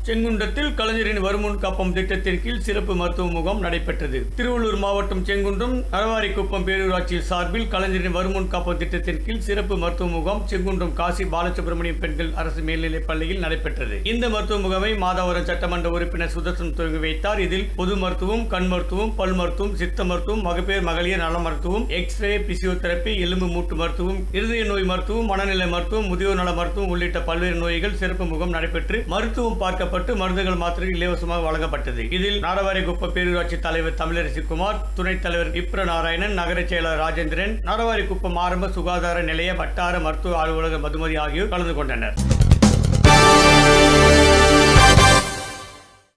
செங்குன்றத்தில் கலைஞரின் வருமுன் காப்பம் திட்டத்தின் கீழ் சிறப்பு மருத்துவ முகாம் நடைபெற்றது திருவள்ளூர் மாவட்டம் செங்குன்றம் நரவாரிக்குப்பம் பேரூராட்சி சார்பில் கலைஞரின் வருமுன் காப்பம் திட்டத்தின் கீழ் சிறப்பு மருத்துவ முகாம் செங்குன்றம் காசி பாலசுப்ரமணியம் பெண்கள் அரசு மேல்நிலைப் பள்ளியில் நடைபெற்றது இந்த மருத்துவ முகாமை மாதாவரம் சட்டமன்ற உறுப்பினர் சுதர்சன் துவங்கி வைத்தார் இதில் பொது மருத்துவம் கண் மருத்துவம் பல் மருத்துவம் சித்த மருத்துவம் மகப்பேர் மகளிர் நல மருத்துவம் எக்ஸ்ரே பிசியோதெரபி எலும்பு மூட்டு மருத்துவம் இருதய நோய் மருத்துவம் மனநல மருத்துவம் முதியோர் நல மருத்துவம் உள்ளிட்ட பல்வேறு நோய்கள் சிறப்பு முகாம் நடைபெற்று மருத்துவம் பார்க்கப்பட்டு மருந்துகள் மாத்திரைகள் இலவசமாக வழங்கப்பட்டது இதில் நாரவாரிக்குப்பம் பேரூராட்சி தலைவர் தமிழரசி குமார் துணைத் தலைவர் விப்ர நாராயணன் நகர செயலர் ராஜேந்திரன் நாரவாரிக்குப்பம் ஆரம்ப சுகாதார நிலைய வட்டார மருத்துவ அலுவலக மதுமதி ஆகியோர் கலந்து கொண்டனர்